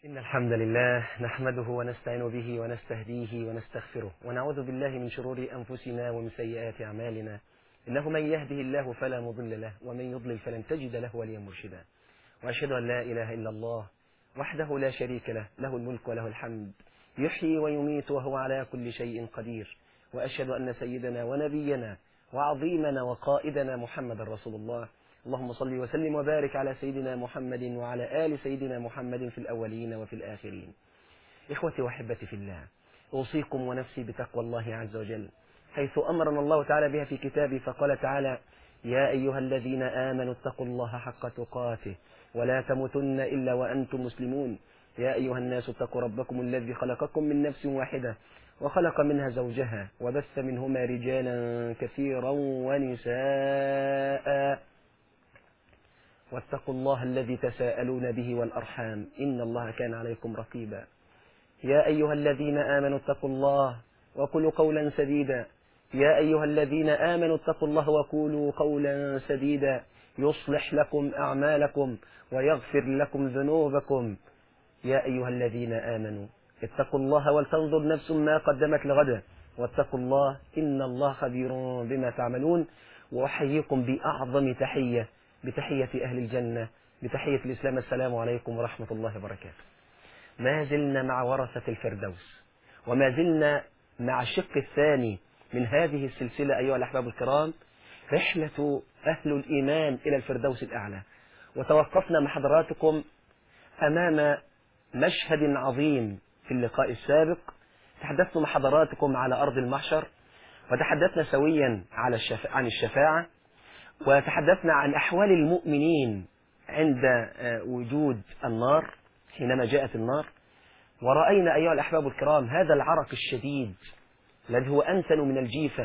إن الحمد لله نحمده ونستعين به ونستهديه ونستغفره ونعوذ بالله من شرور أنفسنا ومن سيئات أعمالنا إنه من يهده الله فلا مضل له ومن يضلل فلن تجد له وليا مرشدا وأشهد أن لا إله إلا الله وحده لا شريك له له الملك وله الحمد يحيي ويميت وهو على كل شيء قدير وأشهد أن سيدنا ونبينا وعظيمنا وقائدنا محمد رسول الله اللهم صل وسلم وبارك على سيدنا محمد وعلى آل سيدنا محمد في الأولين وفي الآخرين إخوتي وأحبتي في الله أوصيكم ونفسي بتقوى الله عز وجل حيث أمرنا الله تعالى بها في كتابه فقال تعالى يا أيها الذين آمنوا اتقوا الله حق تقاته ولا تموتن إلا وأنتم مسلمون يا أيها الناس اتقوا ربكم الذي خلقكم من نفس واحدة وخلق منها زوجها وبث منهما رجالا كثيرا ونساء واتقوا الله الذي تساءلون به والأرحام إن الله كان عليكم رقيبا يا أيها الذين آمنوا اتقوا الله وقولوا قولا سديدا يا أيها الذين آمنوا اتقوا الله وقولوا قولا سديدا يصلح لكم أعمالكم ويغفر لكم ذنوبكم يا أيها الذين آمنوا اتقوا الله ولتنظر نفس ما قدمت لغدا واتقوا الله إن الله خبير بما تعملون وأحييكم بأعظم تحية بتحية أهل الجنة بتحية الإسلام السلام عليكم ورحمة الله وبركاته ما زلنا مع ورثة الفردوس وما زلنا مع الشق الثاني من هذه السلسلة أيها الأحباب الكرام رحلة أهل الإيمان إلى الفردوس الأعلى وتوقفنا مع حضراتكم أمام مشهد عظيم في اللقاء السابق تحدثنا مع حضراتكم على أرض المحشر وتحدثنا سويا على الشفا... عن الشفاعة وتحدثنا عن أحوال المؤمنين عند وجود النار حينما جاءت النار ورأينا أيها الأحباب الكرام هذا العرق الشديد الذي هو أنتن من الجيفة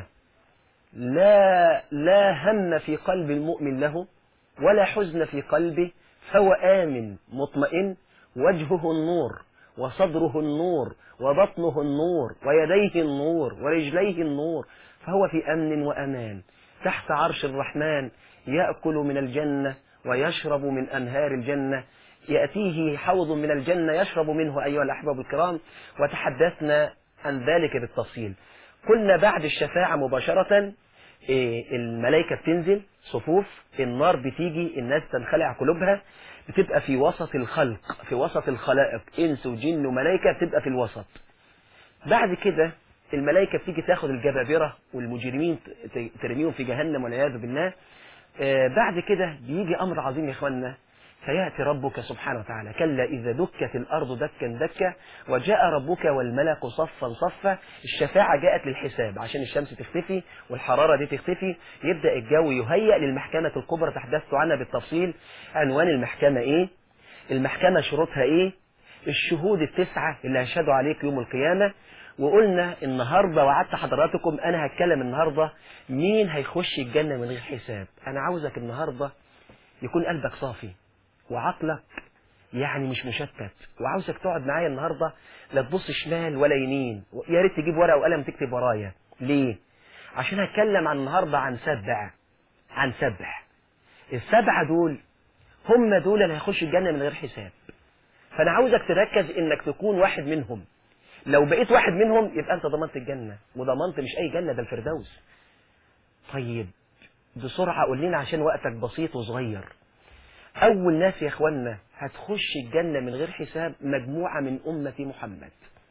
لا لا هم في قلب المؤمن له ولا حزن في قلبه فهو آمن مطمئن وجهه النور وصدره النور وبطنه النور ويديه النور ورجليه النور فهو في أمن وأمان تحت عرش الرحمن يأكل من الجنة ويشرب من أنهار الجنة يأتيه حوض من الجنة يشرب منه أيها الأحباب الكرام وتحدثنا عن ذلك بالتفصيل قلنا بعد الشفاعة مباشرة الملائكة بتنزل صفوف النار بتيجي الناس تنخلع قلوبها بتبقى في وسط الخلق في وسط الخلائق إنس وجن وملائكة بتبقى في الوسط بعد كده الملائكة بتيجي تاخد الجبابرة والمجرمين ترميهم في جهنم والعياذ بالله بعد كده بيجي أمر عظيم يا إخواننا فيأتي ربك سبحانه وتعالى كلا إذا دكت الأرض دكا دكا وجاء ربك والملك صفا صفا الشفاعة جاءت للحساب عشان الشمس تختفي والحرارة دي تختفي يبدأ الجو يهيأ للمحكمة الكبرى تحدثت عنها بالتفصيل عنوان المحكمة إيه المحكمة شروطها إيه الشهود التسعة اللي هيشهدوا عليك يوم القيامة وقلنا النهاردة وعدت حضراتكم أنا هتكلم النهاردة مين هيخش الجنة من غير حساب أنا عاوزك النهاردة يكون قلبك صافي وعقلك يعني مش مشتت وعاوزك تقعد معايا النهاردة لا تبص شمال ولا يمين يا ريت تجيب ورقة وقلم تكتب ورايا ليه عشان هتكلم عن النهاردة عن سبع عن سبع السبعة دول هم دول اللي هيخشوا الجنة من غير حساب فأنا عاوزك تركز إنك تكون واحد منهم لو بقيت واحد منهم يبقى أنت ضمنت الجنة وضمنت مش أي جنة ده الفردوس طيب بسرعة قول لنا عشان وقتك بسيط وصغير أول ناس يا إخوانا هتخش الجنة من غير حساب مجموعة من أمة محمد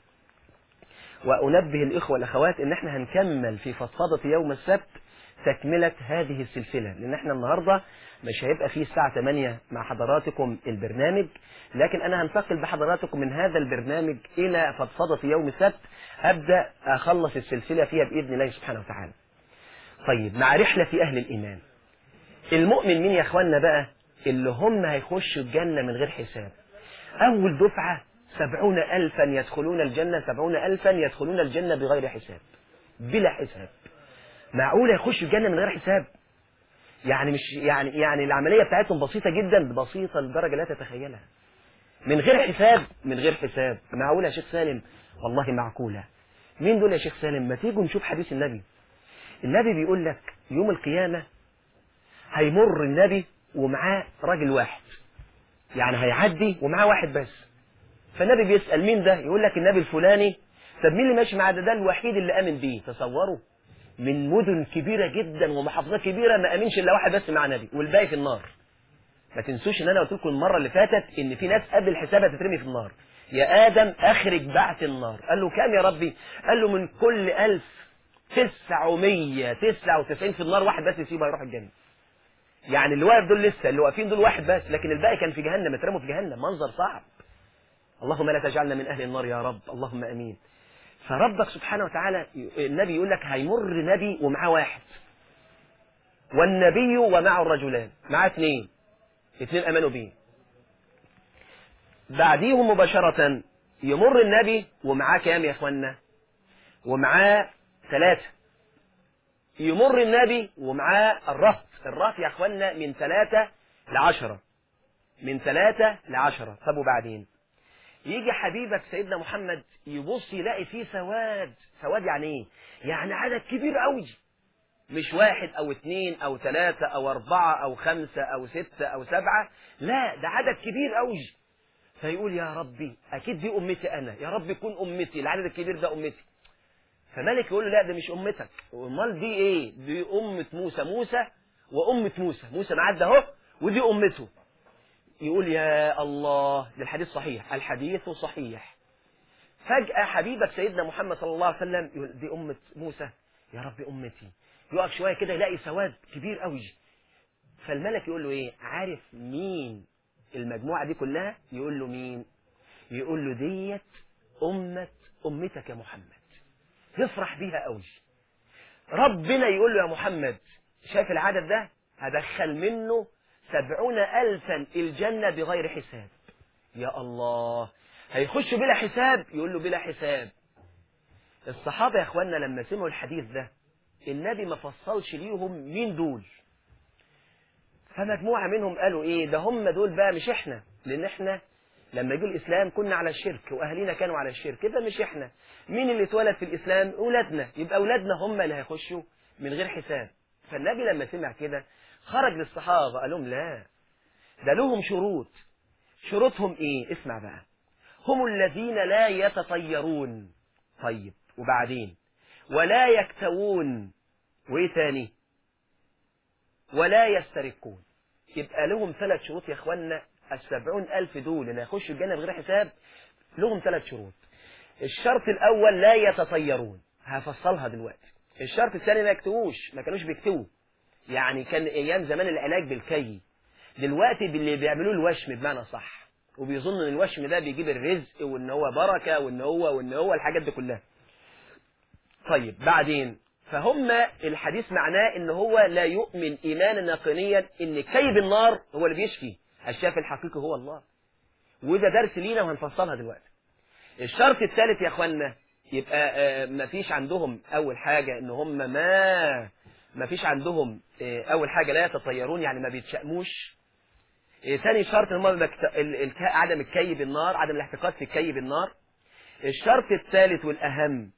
وأنبه الإخوة والأخوات إن إحنا هنكمل في فضفضة يوم السبت تكملة هذه السلسلة لأن إحنا النهاردة مش هيبقى فيه الساعة 8 مع حضراتكم البرنامج لكن أنا هنتقل بحضراتكم من هذا البرنامج إلى فضفضة يوم السبت أبدأ أخلص السلسلة فيها بإذن الله سبحانه وتعالى طيب مع رحلة أهل الإيمان المؤمن مين يا أخوانا بقى اللي هم هيخشوا الجنة من غير حساب أول دفعة سبعون ألفا يدخلون الجنة سبعون ألفا يدخلون الجنة بغير حساب بلا حساب معقول يخشوا الجنة من غير حساب يعني مش يعني يعني العملية بتاعتهم بسيطة جدا بسيطة لدرجة لا تتخيلها من غير حساب من غير حساب معقولة يا شيخ سالم والله معقولة مين دول يا شيخ سالم ما تيجوا نشوف حديث النبي النبي بيقول لك يوم القيامة هيمر النبي ومعاه راجل واحد يعني هيعدي ومعاه واحد بس فالنبي بيسأل مين ده يقول لك النبي الفلاني طب مين اللي ماشي معاه ده ده الوحيد اللي آمن بيه تصوروا من مدن كبيرة جدا ومحافظات كبيرة ما آمنش إلا واحد بس مع نبي والباقي في النار ما تنسوش ان انا قلت لكم المره اللي فاتت ان في ناس قبل الحساب هتترمي في النار يا ادم اخرج بعث النار قال له كام يا ربي قال له من كل ألف تسعمية تسعة وتسعين في النار واحد بس يسيبه يروح الجنة يعني اللي واقف دول لسه اللي واقفين دول واحد بس لكن الباقي كان في جهنم اترموا في جهنم منظر صعب اللهم لا تجعلنا من اهل النار يا رب اللهم امين فربك سبحانه وتعالى النبي يقول لك هيمر نبي ومعاه واحد والنبي ومعه الرجلان معاه اثنين اثنين امنوا به بعديهم مباشرة يمر النبي ومعاه كام يا اخوانا ومعاه ثلاثة يمر النبي ومعاه الرهط الرهط يا اخوانا من ثلاثة لعشرة من ثلاثة لعشرة طب وبعدين يجي حبيبك سيدنا محمد يبص يلاقي فيه سواد سواد يعني ايه يعني عدد كبير قوي مش واحد او اتنين او تلاتة او اربعة او خمسة او ستة او سبعة لا ده عدد كبير قوي فيقول يا ربي اكيد دي امتي انا يا رب يكون امتي العدد الكبير ده امتي فملك يقول له لا ده مش امتك امال دي ايه دي امة موسى موسى وامة موسى موسى معدى اهو ودي امته يقول يا الله ده الحديث صحيح الحديث صحيح فجأة حبيبك سيدنا محمد صلى الله عليه وسلم يقول دي أمة موسى يا رب أمتي يقف شوية كده يلاقي سواد كبير قوي فالملك يقول له ايه عارف مين المجموعة دي كلها يقول له مين يقول له ديت أمة أمتك يا محمد يفرح بيها قوي ربنا يقول له يا محمد شايف العدد ده هدخل منه سبعون ألفا الجنة بغير حساب يا الله هيخش بلا حساب يقول له بلا حساب الصحابة يا اخوانا لما سمعوا الحديث ده النبي ما فصلش ليهم مين دول فمجموعة منهم قالوا ايه ده هم دول بقى مش احنا لان احنا لما جه الاسلام كنا على الشرك واهالينا كانوا على الشرك ده مش احنا مين اللي اتولد في الاسلام اولادنا يبقى اولادنا هم اللي هيخشوا من غير حساب فالنبي لما سمع كده خرج للصحابة قال لهم لا ده لهم شروط شروطهم ايه اسمع بقى هم الذين لا يتطيرون طيب وبعدين ولا يكتوون وايه تاني ولا يسترقون يبقى لهم ثلاث شروط يا اخوانا السبعون ألف دول اللي هيخشوا الجنة بغير حساب لهم ثلاث شروط الشرط الأول لا يتطيرون هفصلها دلوقتي الشرط الثاني ما يكتووش ما كانوش بيكتووا يعني كان أيام زمان العلاج بالكي دلوقتي اللي بيعملوه الوشم بمعنى صح وبيظن ان الوشم ده بيجيب الرزق وان هو بركة وان هو وان هو الحاجات دي كلها طيب بعدين فهم الحديث معناه ان هو لا يؤمن ايمانا يقينيا ان كيد النار هو اللي بيشفي الشافي الحقيقي هو الله وده درس لينا وهنفصلها دلوقتي الشرط الثالث يا اخوانا يبقى ما فيش عندهم اول حاجة ان هم ما ما فيش عندهم اول حاجة لا يتطيرون يعني ما بيتشأموش ثاني شرط ان هم عدم الكي بالنار عدم الاحتقاد في الكي بالنار الشرط الثالث والاهم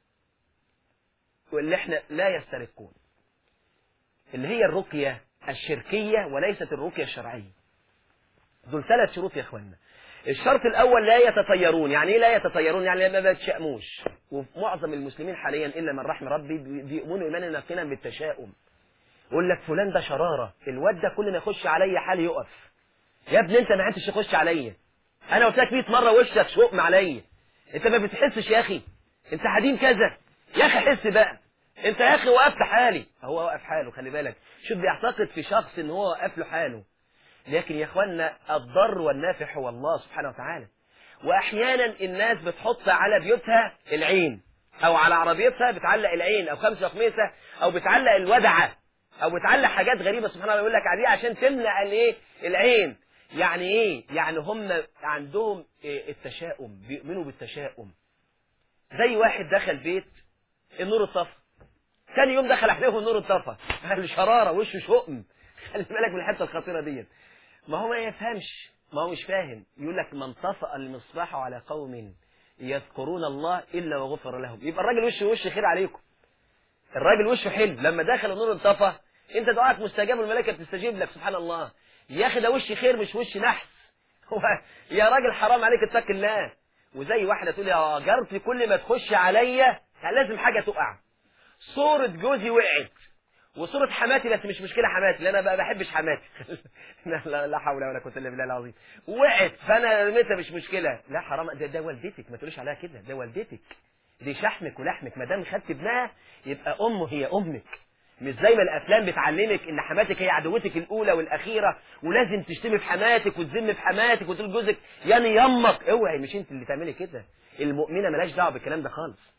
واللي احنا لا يسترقون اللي هي الرقية الشركية وليست الرقية الشرعية دول ثلاث شروط يا اخوانا الشرط الاول لا يتطيرون يعني ايه لا يتطيرون يعني ما بيتشائموش ومعظم المسلمين حاليا الا من رحم ربي بيؤمنوا ايمانا ناقلا بالتشاؤم يقول لك فلان ده شراره الواد ده كل ما يخش عليا حال يقف يا ابني انت ما عدتش تخش عليا انا قلت لك 100 مره وشك شؤم عليا انت ما بتحسش يا اخي انت حديم كذا يا اخي حس بقى انت يا اخي وقفت حالي هو واقف حاله خلي بالك شوف بيعتقد في شخص ان هو واقف له حاله لكن يا اخوانا الضر والنافع هو الله سبحانه وتعالى واحيانا الناس بتحط على بيوتها العين او على عربيتها بتعلق العين او خمسة خميسة او بتعلق الودعة او بتعلق حاجات غريبة سبحان الله يقول لك عليها عشان تمنع الايه العين يعني ايه يعني هم عندهم إيه التشاؤم بيؤمنوا بالتشاؤم زي واحد دخل بيت النور اتطفى ثاني يوم دخل عليهم النور اتطفى الشرارة وشه شؤم خلي بالك من الحته الخطيره ديت ما هو ما يفهمش ما هو مش فاهم يقول لك من طفأ المصباح على قوم يذكرون الله الا وغفر لهم يبقى الراجل وشه وش خير عليكم الراجل وشه حلو لما دخل النور انطفى انت دعائك مستجاب والملائكه بتستجيب لك سبحان الله يا اخي ده وش خير مش وش نحس هو يا راجل حرام عليك اتق الله وزي واحده تقول يا جارتي كل ما تخش عليا كان لازم حاجه تقع صوره جوزي وقعت وصورة حماتي بس مش مشكلة حماتي لأن أنا بقى بحبش حماتي لا, لا, لا حول ولا قوة إلا بالله العظيم وقعت فأنا رميتها مش مشكلة لا حرام ده, ده والدتك ما تقوليش عليها كده ده والدتك دي شحمك ولحمك ما دام خدت ابنها يبقى أمه هي أمك مش زي ما الافلام بتعلمك ان حماتك هي عدوتك الاولى والاخيره ولازم تشتمي في حماتك وتذم في حماتك وتقول جوزك يعني يمك اوعي مش انت اللي تعملي كده المؤمنه ملاش دعوه بالكلام ده خالص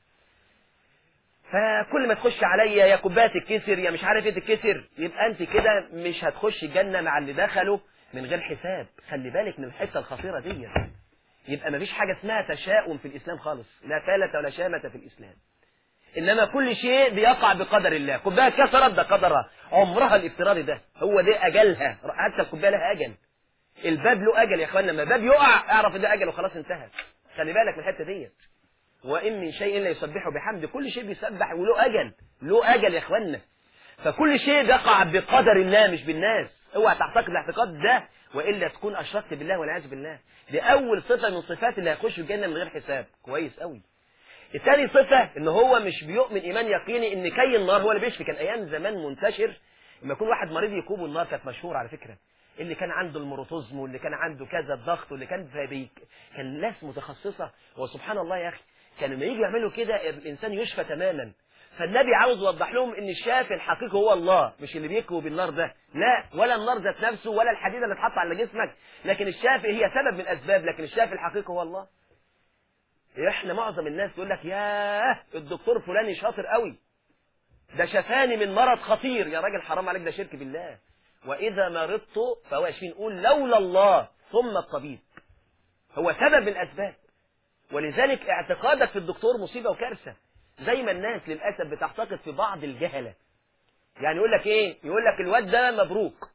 فكل ما تخش عليا يا كوبايه تتكسر يا مش عارف ايه تتكسر يبقى انت كده مش هتخش الجنه مع اللي دخلوا من غير حساب خلي بالك من الحته الخطيره دي يبقى مفيش حاجه اسمها تشاؤم في الاسلام خالص لا فالة ولا شامة في الاسلام انما كل شيء بيقع بقدر الله كوبايه كسرت ده قدرها عمرها الافتراضي ده هو ده اجلها حتى الكوبايه لها اجل الباب له اجل يا اخوانا لما الباب يقع اعرف ده اجل وخلاص انتهى خلي بالك من الحته ديت وان من شيء الا يسبحه بحمد كل شيء بيسبح وله اجل له اجل يا اخوانا فكل شيء بيقع بقدر الله مش بالناس اوعى تعتقد الاعتقاد ده والا تكون اشركت بالله والعياذ بالله دي اول صفه من صفات اللي هيخش الجنه من غير حساب كويس قوي الثاني صفة ان هو مش بيؤمن ايمان يقيني ان كي النار هو اللي بيشفي كان ايام زمان منتشر لما يكون واحد مريض يكوب النار كانت مشهورة على فكرة اللي كان عنده المروتوزم واللي كان عنده كذا الضغط واللي كان بي... كان ناس متخصصة وسبحان الله يا اخي كانوا لما يجوا يعملوا كده الانسان يشفى تماما فالنبي عاوز يوضح لهم ان الشافي الحقيقي هو الله مش اللي بيكوي بالنار ده لا ولا النار ذات نفسه ولا الحديده اللي اتحط على جسمك لكن الشافي هي سبب من الاسباب لكن الشافي الحقيقي هو الله احنا معظم الناس يقول لك ياه الدكتور فلاني شاطر قوي ده شفاني من مرض خطير يا راجل حرام عليك ده شرك بالله واذا مرضت فهو يشفين قول لولا الله ثم الطبيب هو سبب من الاسباب ولذلك اعتقادك في الدكتور مصيبه وكارثه زي ما الناس للاسف بتعتقد في بعض الجهله يعني يقول لك ايه يقول لك الواد ده مبروك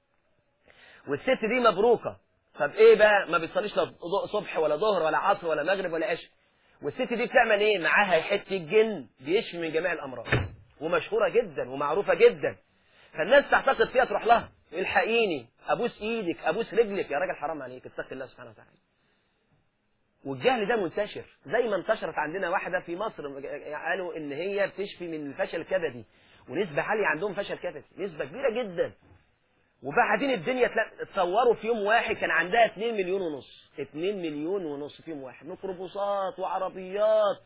والست دي مبروكه طب ايه بقى ما بتصليش لا صبح ولا ظهر ولا عصر ولا مغرب ولا عشاء والست دي بتعمل ايه معاها حته جن بيشفي من جميع الامراض ومشهوره جدا ومعروفه جدا فالناس تعتقد فيها تروح لها الحقيني ابوس ايدك ابوس رجلك يا راجل حرام عليك اتقي الله سبحانه وتعالى والجهل ده منتشر زي ما انتشرت عندنا واحده في مصر قالوا ان هي بتشفي من الفشل الكبدي ونسبه عاليه عندهم فشل كبدي نسبه كبيره جدا وبعدين الدنيا تصوروا في يوم واحد كان عندها 2 مليون ونص 2 مليون ونص في يوم واحد ميكروباصات وعربيات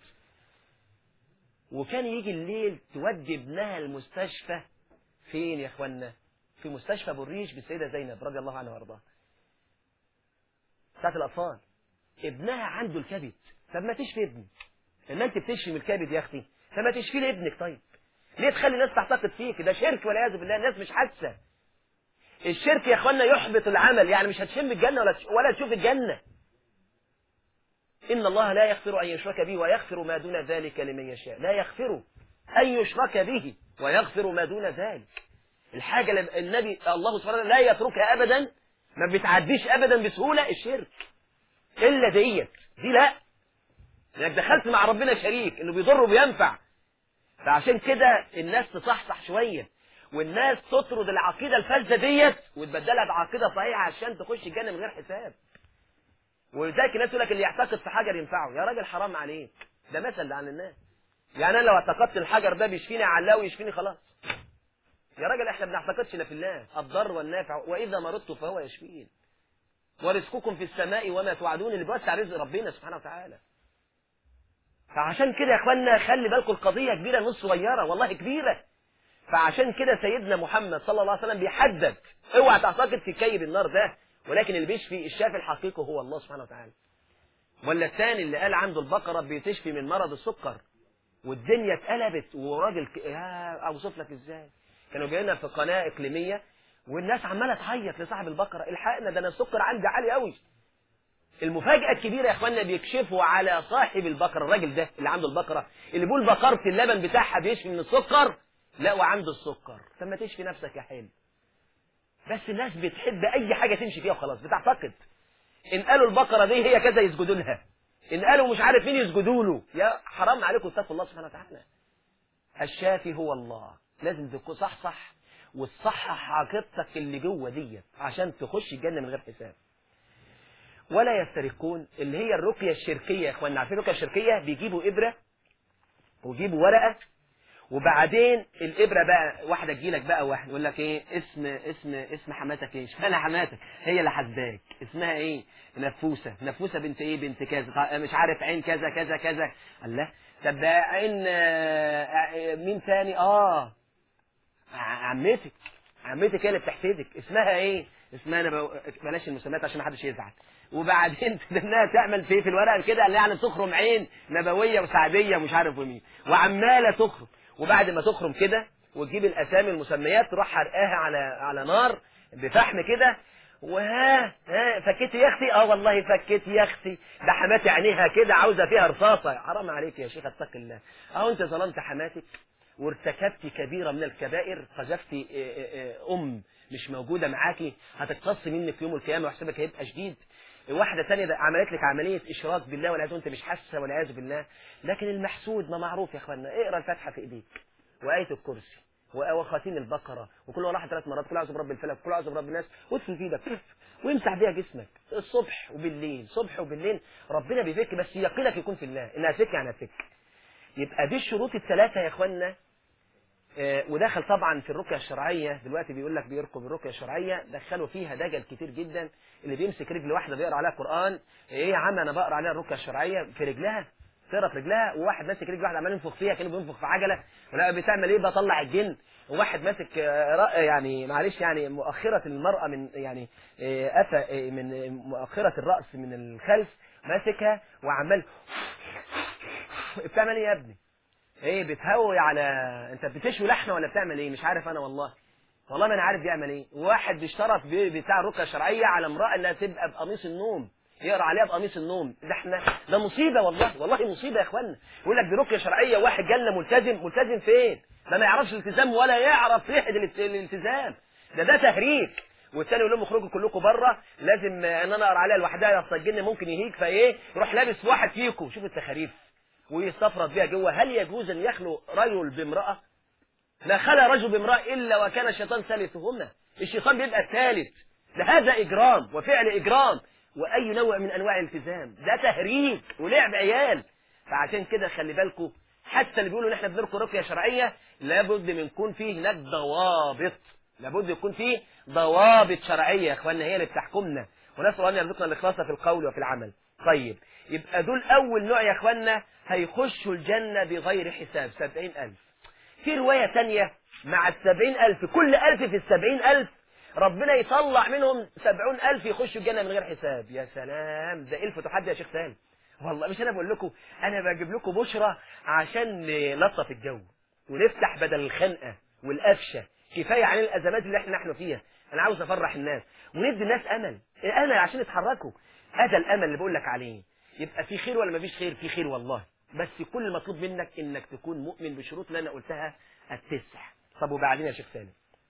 وكان يجي الليل تودي ابنها المستشفى فين يا اخوانا في مستشفى ابو الريش بالسيده زينب رضي الله عنها وارضاها بتاعت الاطفال ابنها عنده الكبد طب ما تشفي ابني لما انت بتشفي من الكبد يا اختي فما تشفي لابنك طيب ليه تخلي الناس تعتقد فيك ده شرك والعياذ بالله الناس مش حاسه الشرك يا اخوانا يحبط العمل يعني مش هتشم الجنة ولا ولا تشوف الجنة إن الله لا يغفر أن يشرك به ويغفر ما دون ذلك لمن يشاء لا يغفر أن يشرك به ويغفر ما دون ذلك الحاجة اللي النبي الله سبحانه وتعالى لا يتركها أبدا ما بتعديش أبدا بسهولة الشرك إلا ديت دي لا انك دخلت مع ربنا شريك انه بيضر وبينفع فعشان كده الناس تصحصح شويه والناس تطرد العقيده الفاسده ديت وتبدلها بعقيده صحيحه عشان تخش الجنه من غير حساب ولذلك الناس يقول لك اللي يعتقد في حجر ينفعه يا راجل حرام عليك ده مثل عن الناس يعني انا لو اعتقدت الحجر ده بيشفيني علاه ويشفيني خلاص يا راجل احنا ما بنعتقدش الا في الله الضر والنافع واذا مرضت فهو يشفين ورزقكم في السماء وما توعدون اللي بيوسع رزق ربنا سبحانه وتعالى فعشان كده يا اخوانا خلي بالكم القضيه كبيره مش صغيره والله كبيره فعشان كده سيدنا محمد صلى الله عليه وسلم بيحدد اوعى تعتقد في كيب النار ده ولكن اللي بيشفي الشافي الحقيقي هو الله سبحانه وتعالى ولا الثاني اللي قال عنده البقرة بتشفي من مرض السكر والدنيا اتقلبت وراجل ك... يا اوصف لك ازاي كانوا جايين في قناة اقليمية والناس عمالة تعيط لصاحب البقرة الحقنا ده انا السكر عندي عالي قوي المفاجأة الكبيرة يا اخوانا بيكشفوا على صاحب البقرة الراجل ده اللي عنده البقرة اللي بيقول بقرة اللبن بتاعها بيشفي من السكر لا وعنده السكر طب ما تشفي نفسك يا حلو بس الناس بتحب اي حاجه تمشي فيها وخلاص بتعتقد ان قالوا البقره دي هي كذا يسجدوا لها ان قالوا مش عارف مين يسجدوا له يا حرام عليكم اتقوا الله سبحانه وتعالى الشافي هو الله لازم تكون صح صح وتصحح عقيدتك اللي جوه ديت عشان تخش الجنه من غير حساب ولا يسترقون اللي هي الرقية الشركية يا اخوانا عارفين الرقية الشركية بيجيبوا إبرة ويجيبوا ورقة وبعدين الإبرة بقى واحدة تجيلك بقى واحد يقول لك إيه اسم اسم اسم حماتك إيه اشمعنى حماتك هي اللي حاسباك اسمها إيه نفوسة نفوسة بنت إيه بنت كذا طيب مش عارف عين كذا كذا كذا الله طب ده عين آه، آه، مين تاني آه ع- عمتك عمتك هي اللي بتحسدك اسمها ايه اسمها انا بو... بلاش المسميات عشان ما حدش يزعل وبعدين انها تعمل في في الورقه كده اللي يعني تخرم عين نبويه وسعديه ومش عارف ومين وعماله تخرم وبعد ما تخرم كده وتجيب الاسامي المسميات تروح حرقاها على على نار بفحم كده وها ها فكيت يا اختي اه والله فكيت يا اختي ده حماتي عينيها كده عاوزه فيها رصاصه حرام عليك يا شيخ اتق الله اهو انت ظلمت حماتك وارتكبت كبيرة من الكبائر قذفت اه، اه، اه، أم مش موجودة معاكي هتقتص منك يوم القيامة وحسابك هيبقى شديد واحدة تانية ده عملت لك عملية إشراك بالله والعياذ وأنت مش حاسة والعياذ بالله لكن المحسود ما معروف يا إخوانا اقرا الفاتحة في إيديك وآية الكرسي و- وخاتين البقرة وكل واحد ثلاث مرات كل أعوذ برب الفلك كل أعوذ برب الناس وادفن في إيدك وامسح بيها جسمك الصبح وبالليل صبح وبالليل ربنا بيفك بس يقينك يكون في الله إنها فك يعني هتفك يبقى دي الشروط الثلاثة يا إخوانا آه، ودخل طبعا في الرقية الشرعية دلوقتي بيقول لك بيركب الرقية الشرعية دخلوا فيها دجل كتير جدا اللي بيمسك رجل واحدة بيقرا عليها قرآن ايه يا عم انا بقرا عليها الرقية الشرعية في رجلها تقرا في رجلها وواحد ماسك رجل واحد عمال ينفخ فيها كانه بينفخ في عجلة ولا بتعمل ايه بطلع الجن وواحد ماسك آه، رأ- يعني معلش يعني مؤخرة المرأة من يعني آه، أفا آه، من مؤخرة الرأس من الخلف ماسكها وعمال بتعمل ايه يا ابني ايه بتهوي على انت بتشوي لحمه ولا بتعمل ايه مش عارف انا والله والله ما انا عارف بيعمل ايه واحد بيشترط ب- بتاع الرقيه الشرعيه على امراه انها تبقى بقميص النوم يقرا عليها بقميص النوم ده احنا ده مصيبه والله والله مصيبه يا اخوانا يقول لك دي رقيه شرعيه واحد جالنا ملتزم ملتزم فين ده ما يعرفش الالتزام ولا يعرف ريحه الالت- الالتزام ده ده تهريج والتاني يقول لهم اخرجوا كلكم بره لازم آه، ان انا اقرا عليها لوحدها يا أصل الجن ممكن يهيج فايه يروح لابس واحد فيكم شوف التخاريف ويستفرد بيها جوه هل يجوز ان يخلو رجل بامراه لا خلى رجل بامرأة إلا وكان الشيطان ثالثهما الشيطان بيبقى الثالث ده هذا إجرام وفعل إجرام وأي نوع من أنواع الالتزام ده تهريج ولعب عيال فعشان كده خلي بالكم حتى اللي بيقولوا ان احنا بنرقي رقية شرعية لابد من يكون فيه هناك ضوابط لابد يكون فيه ضوابط شرعية يا اخواننا هي اللي بتحكمنا ونسأل الله ان يرزقنا الاخلاص في القول وفي العمل طيب يبقى دول اول نوع يا اخواننا هيخشوا الجنة بغير حساب سبعين ألف في رواية تانية مع السبعين ألف كل ألف في السبعين ألف ربنا يطلع منهم سبعون ألف يخشوا الجنة من غير حساب يا سلام ده إيه الفتوحات دي يا شيخ سالم والله مش أنا بقول لكم أنا بجيب لكم بشرى عشان نلطف الجو ونفتح بدل الخنقة والقفشة كفاية عن الأزمات اللي احنا نحن فيها أنا عاوز أفرح الناس وندي الناس أمل أمل عشان يتحركوا هذا الأمل اللي بقول لك عليه يبقى في خير ولا مفيش خير في خير والله بس كل المطلوب منك انك تكون مؤمن بالشروط اللي انا قلتها التسع طب وبعدين يا شيخ سالم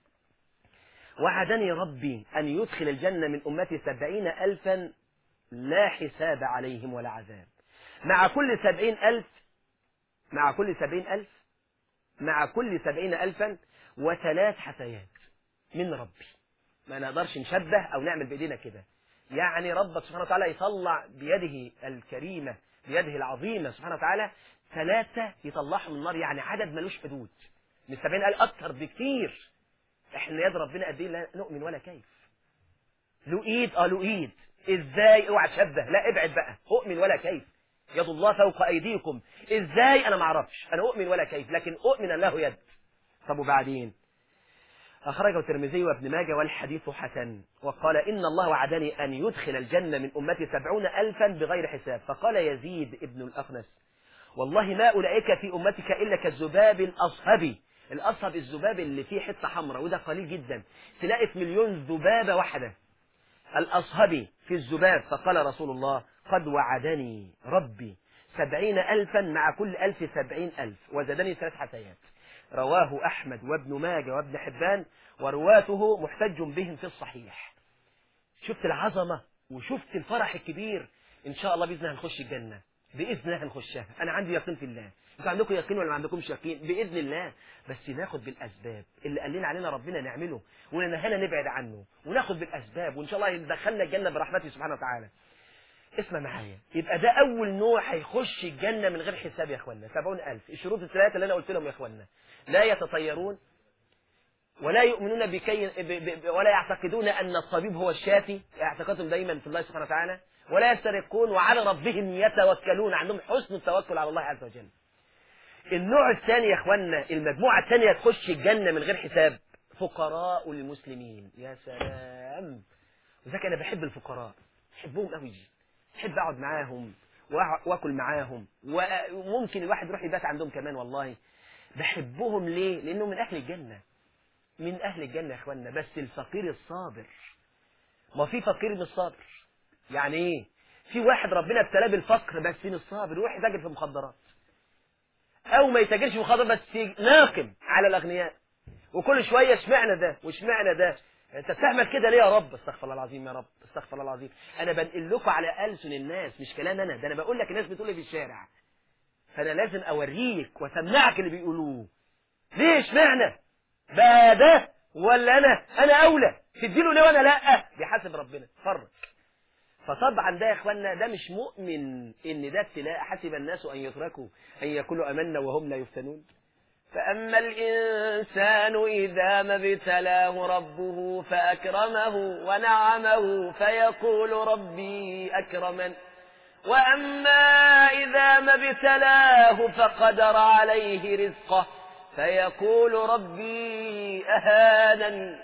وعدني ربي أن يدخل الجنة من أمتي سبعين ألفا لا حساب عليهم ولا عذاب مع كل سبعين ألف مع كل سبعين ألف مع كل سبعين ألفا وثلاث حسيات من ربي ما نقدرش نشبه أو نعمل بإيدينا كده يعني ربك سبحانه وتعالى يطلع بيده الكريمة بيده العظيمة سبحانه وتعالى ثلاثة يطلعهم من النار يعني عدد ملوش حدود من سبعين ألف أكثر بكتير احنا يد ربنا قد ايه لا نؤمن ولا كيف له ايد اه له ايد ازاي اوعى تشبه لا ابعد بقى اؤمن ولا كيف يد الله فوق ايديكم ازاي انا ما اعرفش انا اؤمن ولا كيف لكن اؤمن ان له يد طب وبعدين أخرجه الترمذي وابن ماجه والحديث حسن وقال إن الله وعدني أن يدخل الجنة من أمتي سبعون ألفا بغير حساب فقال يزيد ابن الأخنس والله ما أولئك في أمتك إلا كالذباب الأصهبي الأصهب الذباب اللي فيه حتة حمراء وده قليل جدا تلاقي في مليون ذبابة واحدة الأصهبي في الذباب فقال رسول الله قد وعدني ربي سبعين ألفا مع كل ألف سبعين ألف وزادني ثلاث حسيات رواه أحمد وابن ماجه وابن حبان ورواته محتج بهم في الصحيح شفت العظمة وشفت الفرح الكبير إن شاء الله بإذن الله هنخش الجنة بإذن الله هنخشها أنا عندي يقين في الله انتوا عندكم يقين ولا ما عندكمش يقين بإذن الله بس ناخد بالأسباب اللي قال لنا علينا ربنا نعمله واللي نهانا نبعد عنه وناخد بالأسباب وإن شاء الله يدخلنا الجنة برحمته سبحانه وتعالى اسمع معايا يبقى ده أول نوع هيخش الجنة من غير حساب يا إخوانا سبعون ألف الشروط الثلاثة اللي أنا قلت لهم يا إخوانا لا يتطيرون ولا يؤمنون بكي ب... ب... ولا يعتقدون أن الطبيب هو الشافي اعتقادهم دايما في الله سبحانه وتعالى ولا يسترقون وعلى ربهم يتوكلون عندهم حسن التوكل على الله عز وجل النوع الثاني يا اخوانا المجموعة الثانية تخش الجنة من غير حساب فقراء المسلمين يا سلام وذاك انا بحب الفقراء بحبهم قوي بحب اقعد معاهم وأع- واكل معاهم وممكن الواحد يروح يبات عندهم كمان والله بحبهم ليه لانهم من اهل الجنة من اهل الجنة يا اخوانا بس الفقير الصابر ما في فقير مش صابر يعني ايه في واحد ربنا ابتلاه بالفقر بس مش صابر يروح يتاجر في المخدرات او ما يتاجرش في المخدرات بس ناقم على الاغنياء وكل شويه اشمعنى ده واشمعنى ده انت بتعمل كده ليه يا رب استغفر الله العظيم يا رب استغفر الله العظيم انا بنقل لكم على السن الناس مش كلام انا ده انا بقول لك الناس بتقول لي في الشارع فانا لازم اوريك واسمعك اللي بيقولوه ليه اشمعنى بقى ده ولا انا انا اولى تديله ليه وانا لا بيحاسب ربنا فرق فطبعا ده يا اخوانا ده مش مؤمن ان ده ابتلاء حسب الناس ان يتركوا ان يقولوا امنا وهم لا يفتنون فاما الانسان اذا ما ابتلاه ربه فاكرمه ونعمه فيقول ربي اكرمن واما اذا ما ابتلاه فقدر عليه رزقه فيقول ربي اهانن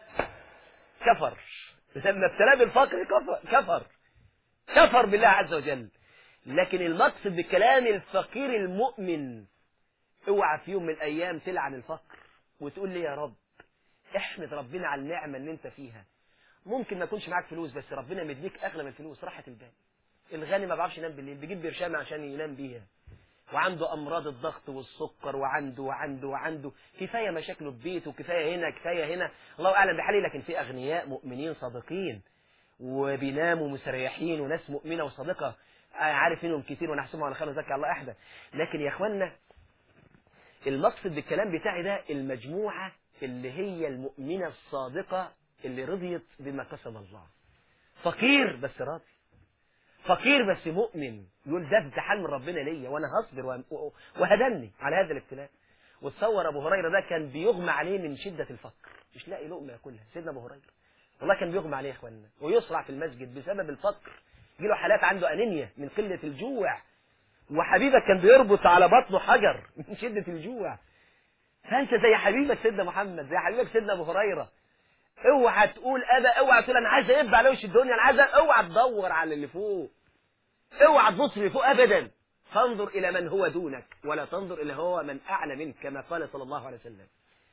كفر لما ابتلاه بالفقر كفر كفر كفر بالله عز وجل لكن المقصد بكلام الفقير المؤمن اوعى في يوم من الايام تلعن الفقر وتقول لي يا رب احمد ربنا على النعمة اللي انت فيها ممكن ما يكونش معاك فلوس بس ربنا مديك اغلى من الفلوس راحة البال الغني ما بيعرفش ينام بالليل بيجيب برشامة عشان ينام بيها وعنده امراض الضغط والسكر وعنده وعنده وعنده كفايه مشاكله في بيته كفايه هنا كفايه هنا الله اعلم بحاله لكن في اغنياء مؤمنين صادقين وبيناموا مستريحين وناس مؤمنه وصادقه عارف منهم كتير ونحسبهم على خير وزكي الله احدى لكن يا اخوانا المقصد بالكلام بتاعي ده المجموعه اللي هي المؤمنه الصادقه اللي رضيت بما قسم الله فقير بس راضي فقير بس مؤمن يقول ده امتحان من ربنا ليا وانا هصبر وه- وهدني على هذا الابتلاء وتصور ابو هريره ده كان بيغمى عليه من شده الفقر مش لاقي لقمه ياكلها سيدنا ابو هريره والله كان بيغمى عليه يا اخوانا ويصرع في المسجد بسبب الفقر يجيله حالات عنده انيميا من قله الجوع وحبيبك كان بيربط على بطنه حجر من شده الجوع فانت زي حبيبك سيدنا محمد زي حبيبك سيدنا ابو هريره اوعى تقول ابا اوعى تقول انا عايز ابقى على وش الدنيا انا عايز اوعى تدور على اللي فوق اوعى تبص اللي فوق ابدا فانظر الى من هو دونك ولا تنظر الى هو من اعلى منك كما قال صلى الله عليه وسلم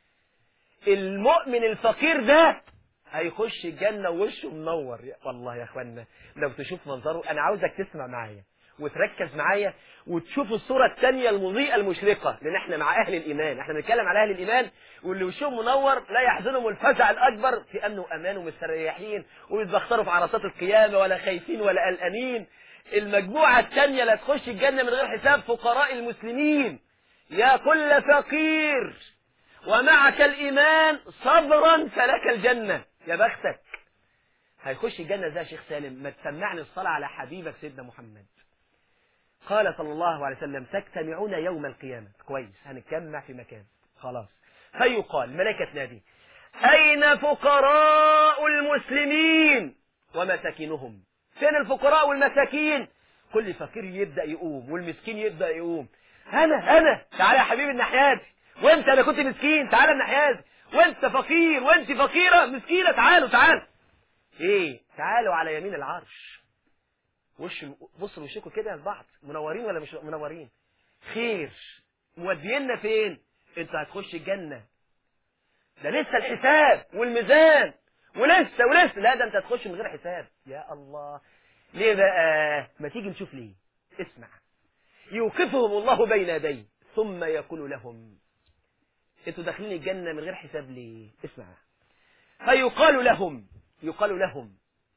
المؤمن الفقير ده هيخش الجنة ووشه منور يا- والله يا اخوانا لو تشوف منظره انا عاوزك تسمع معايا وتركز معايا وتشوف الصورة الثانية المضيئة المشرقة لان احنا مع اهل الايمان احنا بنتكلم على اهل الايمان واللي وشهم منور لا يحزنهم الفزع الاكبر في امن وامان ومستريحين وبيتبختروا في عرصات القيامة ولا خايفين ولا قلقانين المجموعة الثانية اللي تخش الجنة من غير حساب فقراء المسلمين يا كل فقير ومعك الإيمان صبرا فلك الجنة يا بختك هيخش الجنة زي يا شيخ سالم ما تسمعني الصلاة على حبيبك سيدنا محمد قال صلى الله عليه وسلم تجتمعون يوم القيامة كويس هنتجمع في مكان خلاص فيقال ملائكة نادي أين فقراء المسلمين ومساكينهم فين الفقراء والمساكين كل فقير يبدأ يقوم والمسكين يبدأ يقوم أنا أنا تعالى يا حبيبي النحيات وانت انا كنت مسكين تعالى النحيات وانت فقير وانت فقيرة مسكينة تعالوا تعالوا ايه تعالوا على يمين العرش وش بصوا وشكوا كده لبعض منورين ولا مش منورين خير مودينا فين انت هتخش الجنة ده لسه الحساب والميزان ولسه ولسه لا ده انت هتخش من غير حساب يا الله ليه بقى ما تيجي نشوف ليه اسمع يوقفهم الله بين يديه ثم يقول لهم انتوا داخلين الجنة من غير حساب ليه اسمع فيقال لهم يقال لهم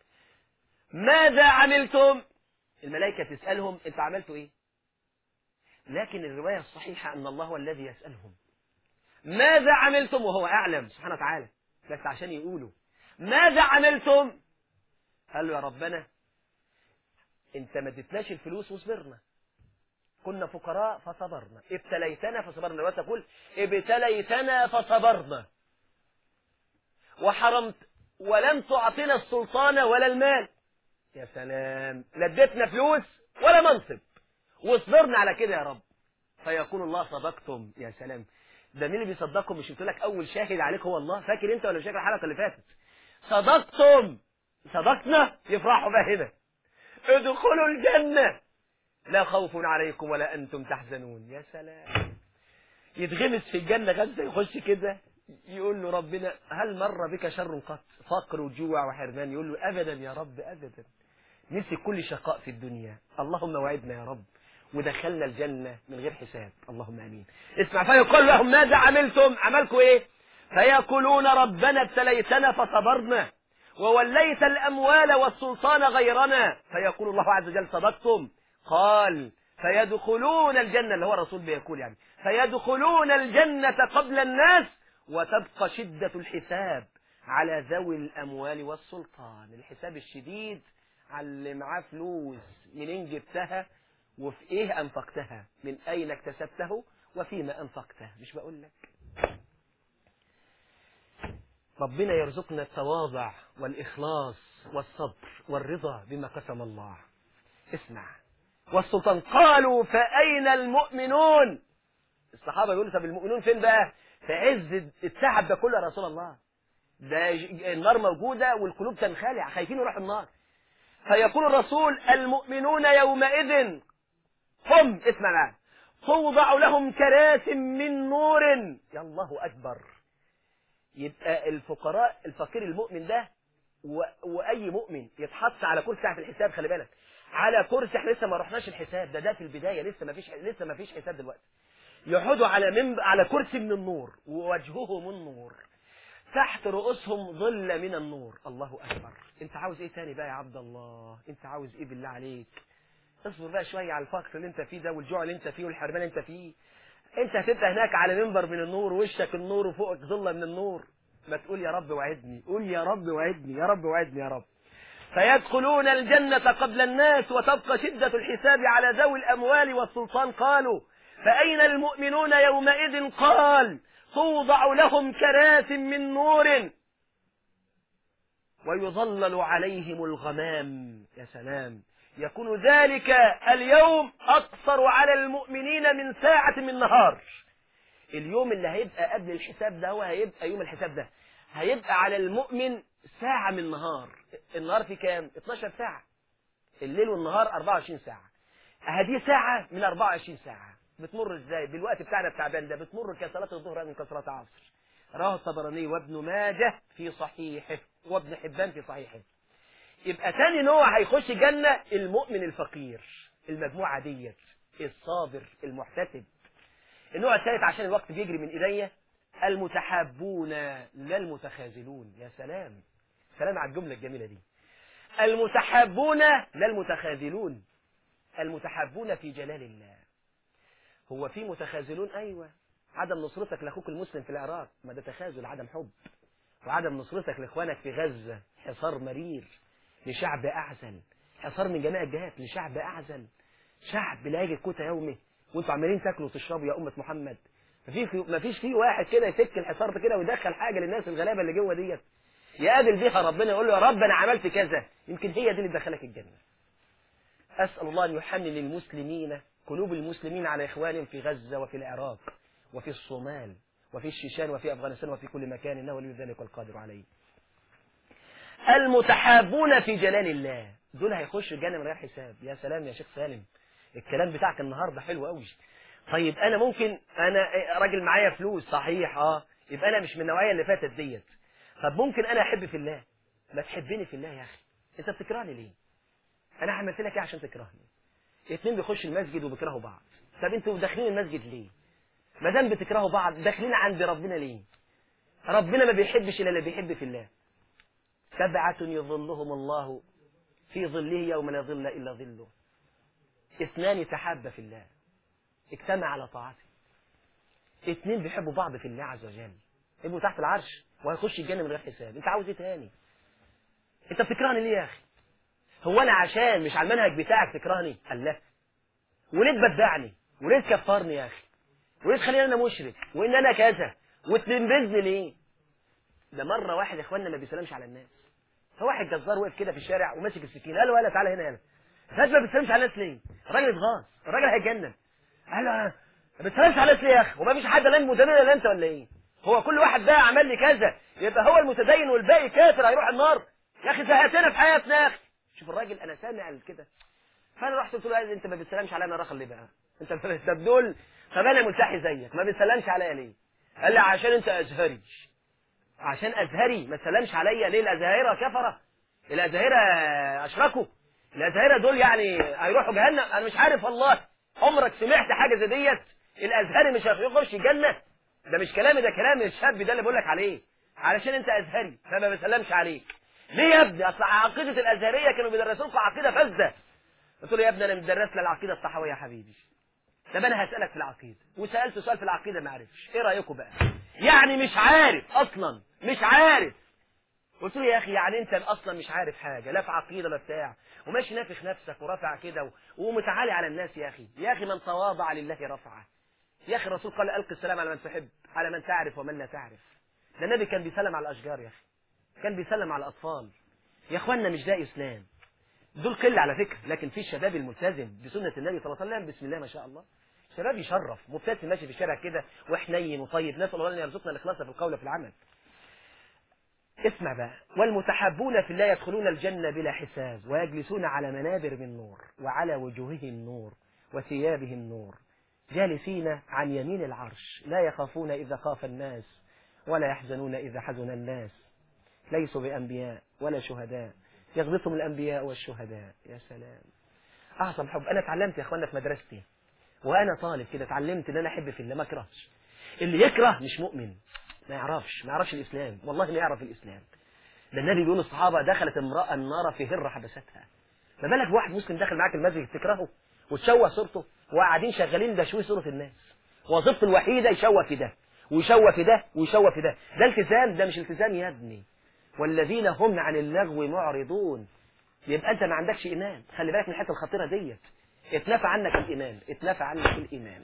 ماذا عملتم الملائكة تسألهم انتوا عملتوا ايه لكن الرواية الصحيحة ان الله هو الذي يسألهم ماذا عملتم وهو اعلم سبحانه وتعالى بس عشان يقولوا ماذا عملتم قالوا يا ربنا انت ما اديتناش الفلوس وصبرنا كنا فقراء فصبرنا ابتليتنا فصبرنا دلوقتي تقول ابتليتنا فصبرنا وحرمت ولم تعطنا السلطان ولا المال يا سلام لا اديتنا فلوس ولا منصب واصبرنا على كده يا رب فيقول الله صدقتم يا سلام ده مين اللي بيصدقكم مش قلت لك اول شاهد عليك هو الله فاكر انت ولا مش فاكر الحلقه اللي فاتت صدقتم صدقنا يفرحوا بقى هنا ادخلوا الجنه لا خوف عليكم ولا انتم تحزنون يا سلام يتغمس في الجنه غمسه يخش كده يقول له ربنا هل مر بك شر قط فقر وجوع وحرمان يقول له ابدا يا رب ابدا نفسي كل شقاء في الدنيا اللهم وعدنا يا رب ودخلنا الجنة من غير حساب اللهم امين اسمع فيقول لهم ماذا عملتم عملكم ايه فيقولون ربنا ابتليتنا فصبرنا ووليت الاموال والسلطان غيرنا فيقول الله عز وجل صدقتم قال فيدخلون الجنة اللي هو الرسول بيقول يعني فيدخلون الجنة قبل الناس وتبقى شدة الحساب على ذوي الأموال والسلطان الحساب الشديد على اللي معاه فلوس منين جبتها وفي ايه انفقتها من اين اكتسبته وفيما انفقته مش بقول لك ربنا يرزقنا التواضع والإخلاص والصبر والرضا بما قسم الله اسمع والسلطان قالوا فأين المؤمنون الصحابة يقولوا طب المؤمنون فين بقى في عز التعب ده كله يا رسول الله ده النار موجودة والقلوب تنخلع خايفين يروحوا النار فيقول الرسول المؤمنون يومئذ هم اسمع معايا توضع لهم كراس من نور يا الله أكبر يبقى الفقراء الفقير المؤمن ده و... وأي مؤمن يتحط على كرسي ساعة الحساب خلي بالك على كرسي احنا لسه ما رحناش الحساب ده ده في البداية لسه ما فيش لسه ما فيش حساب دلوقتي يقعدوا على منب... على كرسي من النور ووجههم النور تحت رؤوسهم ظل من النور الله أكبر انت عاوز ايه تاني بقى يا عبد الله انت عاوز ايه بالله عليك اصبر بقى شوية على الفقر اللي انت فيه ده والجوع اللي انت فيه والحرمان اللي انت فيه انت هتبقى هناك على منبر من النور وشك النور وفوقك ظلة من النور ما تقول يا رب وعدني قول يا رب وعدني يا رب وعدني يا رب فيدخلون الجنة قبل الناس وتبقى شدة الحساب على ذوي الأموال والسلطان قالوا فأين المؤمنون يومئذ قال توضع لهم كراس من نور ويظلل عليهم الغمام يا سلام يكون ذلك اليوم أقصر على المؤمنين من ساعة من نهار اليوم اللي هيبقى قبل الحساب ده هو هيبقى يوم الحساب ده هيبقى على المؤمن ساعة من نهار النهار في كام 12 ساعة الليل والنهار 24 ساعة هذه ساعة من 24 ساعة بتمر ازاي بالوقت بتاعنا التعبان ده بتمر كصلاة الظهر من كصلاة العصر رواه الطبراني وابن ماجه في صحيحه وابن حبان في صحيحه يبقى تاني نوع هيخش جنة المؤمن الفقير المجموعة ديت الصابر المحتسب النوع الثالث عشان الوقت بيجري من ايديا المتحابون لا المتخاذلون يا سلام سلام على الجملة الجميلة دي المتحابون لا المتخاذلون المتحابون في جلال الله هو في متخاذلون ايوه عدم نصرتك لاخوك المسلم في العراق ما ده تخاذل عدم حب وعدم نصرتك لاخوانك في غزة حصار مرير لشعب اعزل حصار من جميع الجهات لشعب اعزل شعب لا يجد قوت يومه وانتوا عمالين تاكلوا وتشربوا يا امه محمد مفيش مفيش فيه واحد كده يفك الحصار ده كده ويدخل حاجه للناس الغلابه اللي جوه ديت يقابل بيها ربنا يقول له يا رب انا عملت كذا يمكن هي دي اللي تدخلك الجنه اسال الله ان يحنن المسلمين قلوب المسلمين على اخوانهم في غزه وفي العراق وفي الصومال وفي الشيشان وفي افغانستان وفي كل مكان انه ولي ذلك والقادر عليه المتحابون في جلال الله دول هيخشوا الجنه من غير حساب يا سلام يا شيخ سالم الكلام بتاعك النهارده حلو قوي طيب انا ممكن انا راجل معايا فلوس صحيح اه يبقى انا مش من النوعيه اللي فاتت ديت طب ممكن انا احب في الله ما تحبني في الله يا اخي انت بتكرهني ليه انا عملت لك ايه عشان تكرهني اتنين بيخشوا المسجد وبيكرهوا بعض طب انتوا داخلين المسجد ليه ما دام بتكرهوا بعض داخلين عند ربنا ليه ربنا ما بيحبش الا اللي بيحب في الله سبعة يظلهم الله في ظله يوم لا ظل الا ظله اثنان تحابا في الله اجتمع على طاعته اتنين بيحبوا بعض في الله عز وجل يبقوا تحت العرش وهيخش الجنة من غير حساب انت عاوز ايه تاني انت بتكرهني ليه يا اخي هو انا عشان مش على المنهج بتاعك تكرهني قال لا وليه تبدعني وليه تكفرني يا اخي وليه تخليني انا مشرك وان انا كذا وتنبذني ليه ده مره واحد يا اخوانا ما بيسلمش على الناس فواحد جزار وقف كده في الشارع وماسك السكين قال له يلا تعالى هنا يلا فات ما بتسلمش على الناس ليه الراجل اتغاظ الراجل هيتجنن قال له أنا ما بتسلمش على الناس ليه يا اخي وما فيش حد لا متدين ولا انت ولا ايه هو كل واحد بقى عمل لي كذا يبقى هو المتدين والباقي كافر هيروح النار يا اخي زهقتنا في حياتنا يا اخي شوف الراجل انا سامع كده فانا رحت قلت له انت ما بتسلمش عليا انا راخ ليه بقى انت طب دول طب انا ملتحي زيك ما بتسلمش عليا ليه قال لي عشان انت ازهري عشان ازهري ما تسلمش عليا ليه الازاهره كفره الازاهره اشركوا الازاهره دول يعني هيروحوا جهنم انا مش عارف والله عمرك سمعت حاجه زي ديت الازهري مش هيخش الجنه ده مش كلامي ده كلام الشاب ده اللي بقول لك عليه علشان انت ازهري فما بسلمش عليك ليه يا ابني اصل عقيده الازهريه كانوا بيدرسوا لكم عقيده فاسده قلت له يا ابني انا مدرس لك العقيده الصحويه يا حبيبي طب انا هسالك في العقيده وسالته سؤال في العقيده ما عرفش ايه رايكم بقى يعني مش عارف اصلا مش عارف قلت له يا اخي يعني انت اصلا مش عارف حاجه لا في عقيده ولا بتاع وماشي نافخ نفسك ورافع كده و- ومتعالي على الناس يا اخي يا اخي من تواضع لله رفعه يا اخي الرسول قال القي السلام على من تحب على من تعرف ومن لا تعرف ده النبي كان بيسلم على الاشجار يا اخي كان بيسلم على الاطفال يا اخوانا مش ده اسلام دول قله على فكره لكن في الشباب الملتزم بسنه النبي صلى الله عليه وسلم بسم الله ما شاء الله شباب يشرف مبتسم ماشي في الشارع كده وحنين وطيب نسال الله ان يرزقنا الاخلاص في القول وفي العمل اسمع بقى والمتحبون في الله يدخلون الجنة بلا حساب ويجلسون على منابر من نور وعلى وجوههم نور وثيابهم نور جالسين عن يمين العرش لا يخافون إذا خاف الناس ولا يحزنون إذا حزن الناس ليسوا بأنبياء ولا شهداء يغبطهم الأنبياء والشهداء يا سلام أعظم حب أنا اتعلمت يا أخوانا في مدرستي وأنا طالب كده اتعلمت إن أنا أحب في الله ما أكرهش اللي يكره مش مؤمن ما يعرفش ما يعرفش الإسلام والله ما يعرف الإسلام ده النبي بيقول الصحابة دخلت امرأة النار في هرة حبستها ما بالك بواحد مسلم داخل معاك المسجد تكرهه وتشوه صورته وقاعدين شغالين بشوي صورة الناس وظيفته الوحيدة يشوه في ده ويشوه في ده ويشوه في ده ده التزام ده مش التزام يا ابني والذين هم عن اللغو معرضون يبقى انت ما عندكش ايمان خلي بالك من الحته الخطيره ديت اتنفى عنك الايمان اتنفى عنك الايمان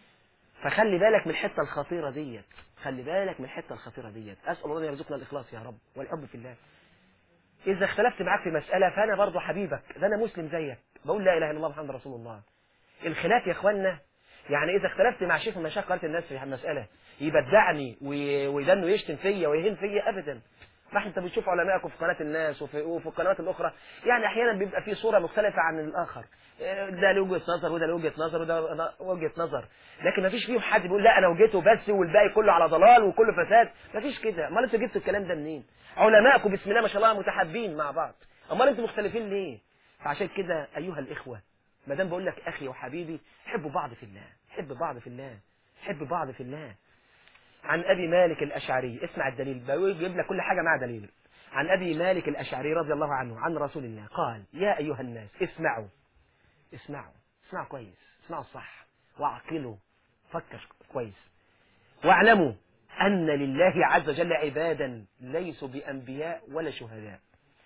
فخلي بالك من الحته الخطيره ديت خلي بالك من الحته الخطيره ديت اسال الله ان يرزقنا الاخلاص يا رب والحب في الله اذا اختلفت معاك في مساله فانا برضه حبيبك ده انا مسلم زيك بقول لا اله الا الله محمد رسول الله الخلاف يا اخوانا يعني اذا اختلفت مع شيخ من مشايخ قناه الناس في المساله يبدعني وي- ويدنه يشتم فيا ويهين فيا ابدا ما احنا انت بتشوف علمائكم في قناه الناس وفي, وفي القنوات الاخرى يعني احيانا بيبقى في صوره مختلفه عن الاخر إيه، ده له وجهه نظر وده له وجهه نظر وده له وجهه نظر لكن ما فيش فيهم حد بيقول لا انا وجهته بس والباقي كله على ضلال وكله فساد ما فيش كده امال انتوا جبتوا الكلام ده منين علمائكم بسم الله ما شاء الله متحابين مع بعض امال انتوا مختلفين ليه فعشان كده ايها الاخوه ما دام بقول لك اخي وحبيبي حبوا بعض في الله حب بعض في الله حب بعض في الله عن أبي مالك الأشعري اسمع الدليل بيجيب لك كل حاجة مع دليل عن أبي مالك الأشعري رضي الله عنه عن رسول الله قال يا أيها الناس اسمعوا اسمعوا اسمعوا كويس اسمعوا صح واعقلوا فكر كويس واعلموا أن لله عز وجل عبادا ليسوا بأنبياء ولا شهداء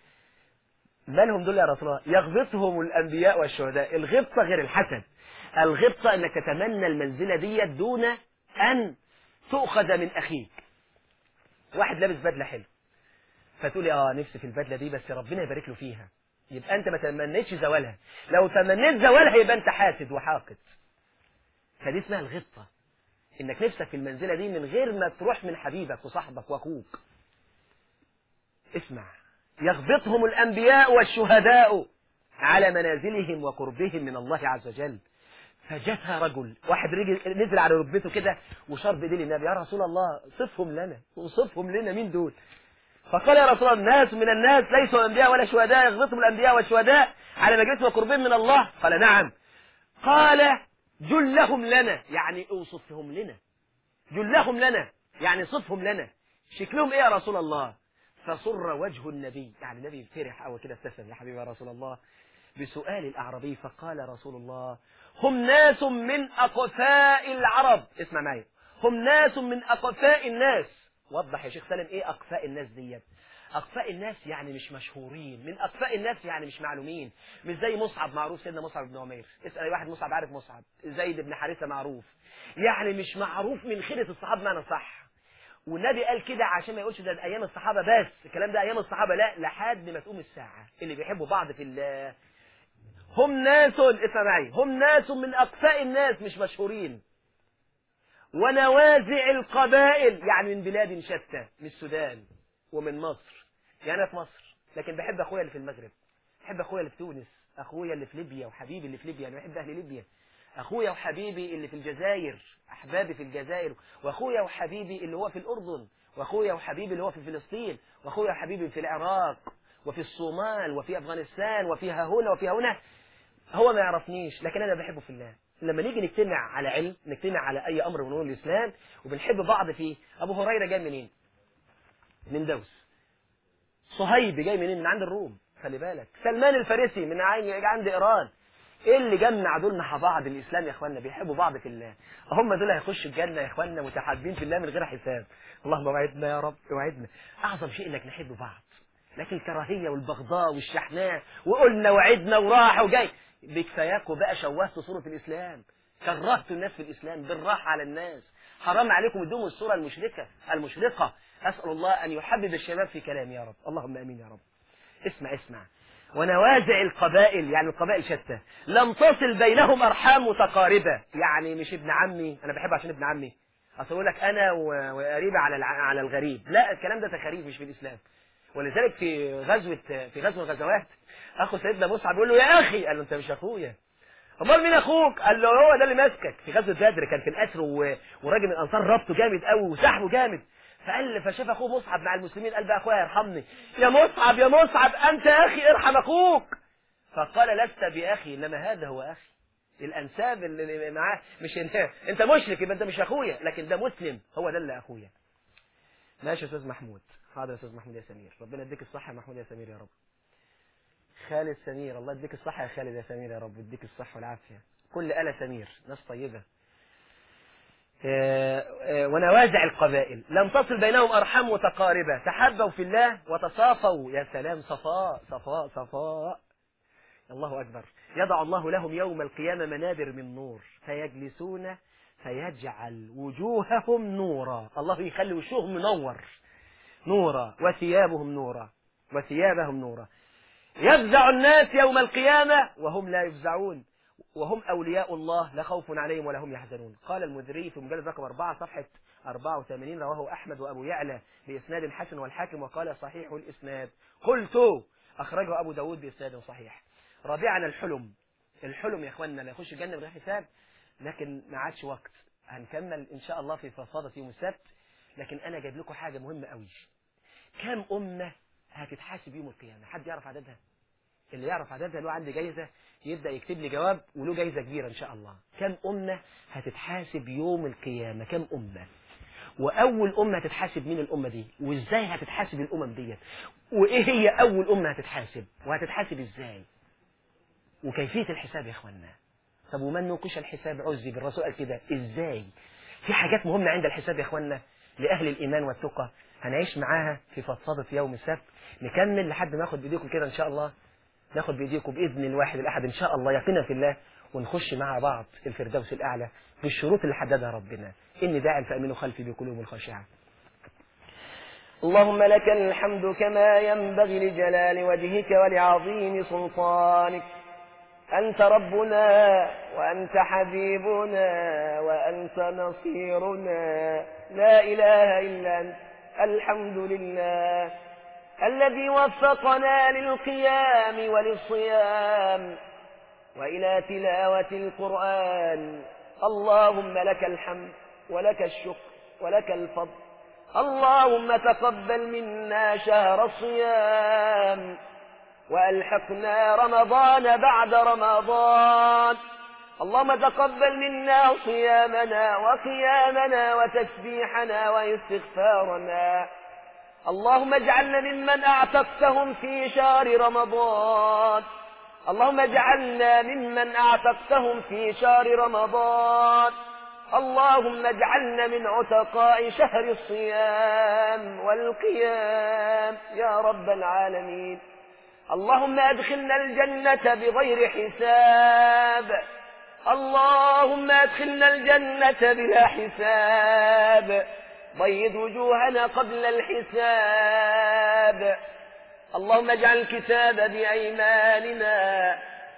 مالهم دول يا رسول الله يغبطهم الأنبياء والشهداء الغبطة غير الحسد الغبطة أنك تتمنى المنزلة دي دون أن تؤخذ من أخيك واحد لابس بدلة حلو فتقولي اه نفسي في البدلة دي بس ربنا يبارك له فيها يبقى انت ما تمنيتش زوالها لو تمنيت زوالها يبقى انت حاسد وحاقد فدي اسمها الغبطة انك نفسك في المنزلة دي من غير ما تروح من حبيبك وصاحبك واخوك اسمع يغبطهم الأنبياء والشهداء على منازلهم وقربهم من الله عز وجل فجاءها رجل واحد رجل نزل على ركبته كده وشار بايديه للنبي يا رسول الله صفهم لنا وصفهم لنا مين دول فقال يا رسول الله الناس من الناس ليسوا انبياء ولا شهداء يغبطهم الانبياء والشهداء على مجلسهم وقربهم من الله قال نعم قال جلهم لنا يعني اوصفهم لنا جلهم لنا يعني صفهم لنا شكلهم ايه يا رسول الله فسر وجه النبي يعني النبي فرح قوي كده ابتسم يا حبيبي يا رسول الله بسؤال الأعرابي فقال رسول الله هم ناس من أقفاء العرب اسمع معي هم ناس من أقفاء الناس وضح يا شيخ سالم ايه أقفاء الناس ديت أقفاء الناس يعني مش مشهورين من أقفاء الناس يعني مش معلومين مش زي مصعب معروف سيدنا مصعب بن عمير اسأل أي واحد مصعب عارف مصعب زيد بن حارثة معروف يعني مش معروف من خيرة الصحابة معنى صح والنبي قال كده عشان ما يقولش ده ايام الصحابه بس الكلام ده ايام الصحابه لا لحد ما تقوم الساعه اللي بيحبوا بعض في الله هم ناس اسمع معي هم ناس من اقفاء الناس مش مشهورين ونوازع القبائل يعني من بلاد شتى من السودان ومن مصر يعني انا في مصر لكن بحب اخويا اللي في المغرب بحب اخويا اللي في تونس اخويا اللي في ليبيا وحبيبي اللي في ليبيا انا بحب اهل ليبيا اخويا وحبيبي اللي في الجزائر احبابي في الجزائر واخويا وحبيبي اللي هو في الاردن واخويا وحبيبي اللي هو في فلسطين واخويا وحبيبي في العراق وفي الصومال وفي افغانستان وفيها هنا وفيها هنا هو ما يعرفنيش لكن انا بحبه في الله لما نيجي نجتمع على علم نجتمع على اي امر من امور الاسلام وبنحب بعض فيه ابو هريره جاي منين من دوس صهيب جاي منين من عند الروم خلي بالك سلمان الفارسي من عين عند ايران ايه اللي جمع دول مع بعض الاسلام يا اخوانا بيحبوا بعض في الله هم دول هيخشوا الجنه يا اخوانا متحابين في الله من غير حساب اللهم وعدنا يا رب وعدنا اعظم شيء انك نحب بعض لكن الكراهيه والبغضاء والشحناء وقلنا وعدنا وراح وجاي بكفاياكم بقى شوهتوا صوره الاسلام كرهتوا الناس في الاسلام بالراحه على الناس حرام عليكم ادوهم الصوره المشركه المشرقه اسال الله ان يحبب الشباب في كلامي يا رب اللهم امين يا رب اسمع اسمع ونوازع القبائل يعني القبائل شتى لم تصل بينهم ارحام متقاربه يعني مش ابن عمي انا بحبه عشان ابن عمي اصل اقول لك انا و- وقريبه على الع- على الغريب لا الكلام ده تخاريف مش في الاسلام ولذلك في غزوه في غزوه من الغزوات اخو سيدنا مصعب بيقول له يا اخي قال له انت مش اخويا امال مين اخوك قال له هو ده اللي ماسكك في غزوه بدر كان في الاسر و... وراجل من الانصار ربطه جامد قوي وسحبه جامد فقال فشاف اخوه مصعب مع المسلمين قال بقى اخويا ارحمني يا مصعب يا مصعب انت يا اخي ارحم اخوك فقال لست باخي انما هذا هو اخي الانساب اللي معاه مش انت انت مشرك يبقى انت مش اخويا لكن ده مسلم هو ده اللي اخويا ماشي يا استاذ محمود حاضر يا استاذ محمود يا سمير ربنا يديك الصحه يا محمود يا سمير يا رب خالد سمير الله يديك الصحة يا خالد يا سمير يا رب يديك الصحة والعافية كل آلة سمير ناس طيبة آه، آه، ونوازع القبائل لم تصل بينهم أرحام متقاربة تحبوا في الله وتصافوا يا سلام صفاء صفاء صفاء الله أكبر يضع الله لهم يوم القيامة منابر من نور فيجلسون فيجعل وجوههم نورا الله يخلي وشوههم منور نورا وثيابهم نورا وثيابهم نورا يفزع الناس يوم القيامة وهم لا يفزعون وهم أولياء الله لا خوف عليهم ولا هم يحزنون قال المدري في مجلد رقم 4 صفحة 84 رواه أحمد وأبو يعلى بإسناد حسن والحاكم وقال صحيح الإسناد قلت أخرجه أبو داود بإسناد صحيح رابعا الحلم الحلم يا إخواننا لا يخش الجنة بغير حساب لكن ما عادش وقت هنكمل إن شاء الله في فصادة يوم السبت لكن أنا جايب لكم حاجة مهمة قوي كم أمة هتتحاسب يوم القيامة حد يعرف عددها اللي يعرف عددها له عندي جايزة يبدأ يكتب لي جواب وله جايزة كبيرة إن شاء الله كم أمة هتتحاسب يوم القيامة كم أمة وأول أمة هتتحاسب مين الأمة دي وإزاي هتتحاسب الأمم ديت وإيه هي أول أمة هتتحاسب وهتتحاسب إزاي وكيفية الحساب يا إخوانا طب ومن نوقش الحساب عزي بالرسول قال كده إزاي في حاجات مهمة عند الحساب يا إخوانا لأهل الإيمان والتقى هنعيش معاها في فضفضة يوم السبت نكمل لحد ما ناخد بإيديكم كده إن شاء الله ناخد بإيديكم بإذن الواحد الأحد إن شاء الله يقينا في الله ونخش مع بعض الفردوس الأعلى بالشروط اللي حددها ربنا إني داعي فأمنوا خلفي بقلوب الخاشعة اللهم لك الحمد كما ينبغي لجلال وجهك ولعظيم سلطانك أنت ربنا وأنت حبيبنا وأنت نصيرنا لا إله إلا أنت الحمد لله الذي وفقنا للقيام وللصيام وإلى تلاوة القرآن اللهم لك الحمد ولك الشكر ولك الفضل اللهم تقبل منا شهر الصيام وألحقنا رمضان بعد رمضان اللهم تقبل منا صيامنا وقيامنا وتسبيحنا واستغفارنا اللهم اجعلنا ممن اعتقتهم في شهر رمضان اللهم اجعلنا ممن اعتقتهم في شهر رمضان اللهم اجعلنا من عتقاء شهر الصيام والقيام يا رب العالمين اللهم ادخلنا الجنة بغير حساب اللهم ادخلنا الجنة بلا حساب بيض وجوهنا قبل الحساب اللهم اجعل الكتاب بأيماننا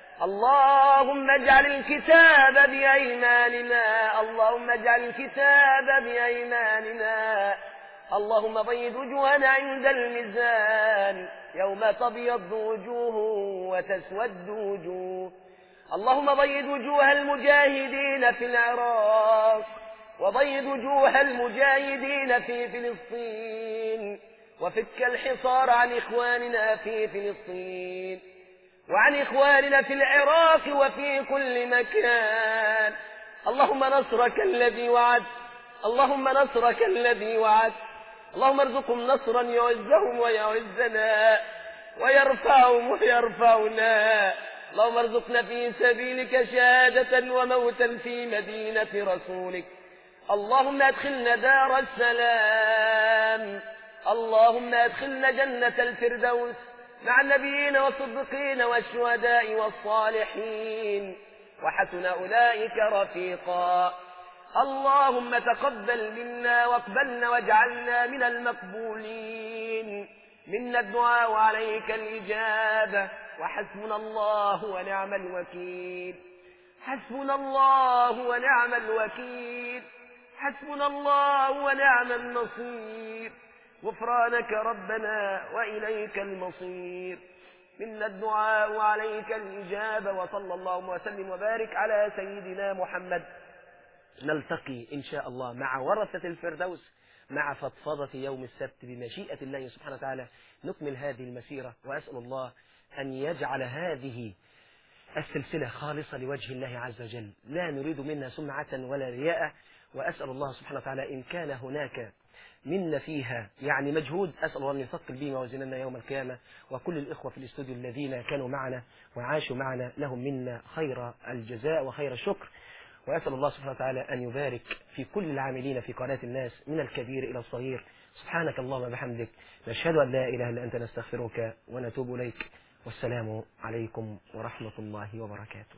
اللهم اجعل الكتاب بأيماننا اللهم اجعل الكتاب بأيماننا اللهم بيض وجوهنا عند الميزان يوم تبيض وجوه وتسود وجوه اللهم بيض وجوه المجاهدين في العراق وبيض وجوه المجاهدين في فلسطين وفك الحصار عن إخواننا في فلسطين وعن إخواننا في العراق وفي كل مكان اللهم نصرك الذي وعدت اللهم نصرك الذي وعدت اللهم ارزقهم نصرا يعزهم ويعزنا ويرفعهم ويرفعنا اللهم ارزقنا في سبيلك شهادة وموتا في مدينة رسولك اللهم ادخلنا دار السلام اللهم ادخلنا جنة الفردوس مع النبيين والصديقين والشهداء والصالحين وحسن أولئك رفيقا اللهم تقبل منا واقبلنا واجعلنا من المقبولين منا الدعاء وعليك الإجابة وحسبنا الله ونعم الوكيل حسبنا الله ونعم الوكيل حسبنا الله ونعم النصير غفرانك ربنا وإليك المصير منا الدعاء وعليك الإجابة وصلى الله وسلم وبارك على سيدنا محمد نلتقي إن شاء الله مع ورثة الفردوس مع فضفضة يوم السبت بمشيئة الله سبحانه وتعالى نكمل هذه المسيرة وأسأل الله أن يجعل هذه السلسلة خالصة لوجه الله عز وجل لا نريد منها سمعة ولا رياء وأسأل الله سبحانه وتعالى إن كان هناك منا فيها يعني مجهود أسأل الله أن يثقل به موازيننا يوم القيامة وكل الإخوة في الاستوديو الذين كانوا معنا وعاشوا معنا لهم منا خير الجزاء وخير الشكر وأسأل الله سبحانه وتعالى أن يبارك في كل العاملين في قناة الناس من الكبير إلى الصغير سبحانك اللهم بحمدك نشهد أن لا إله إلا أنت نستغفرك ونتوب إليك والسلام عليكم ورحمة الله وبركاته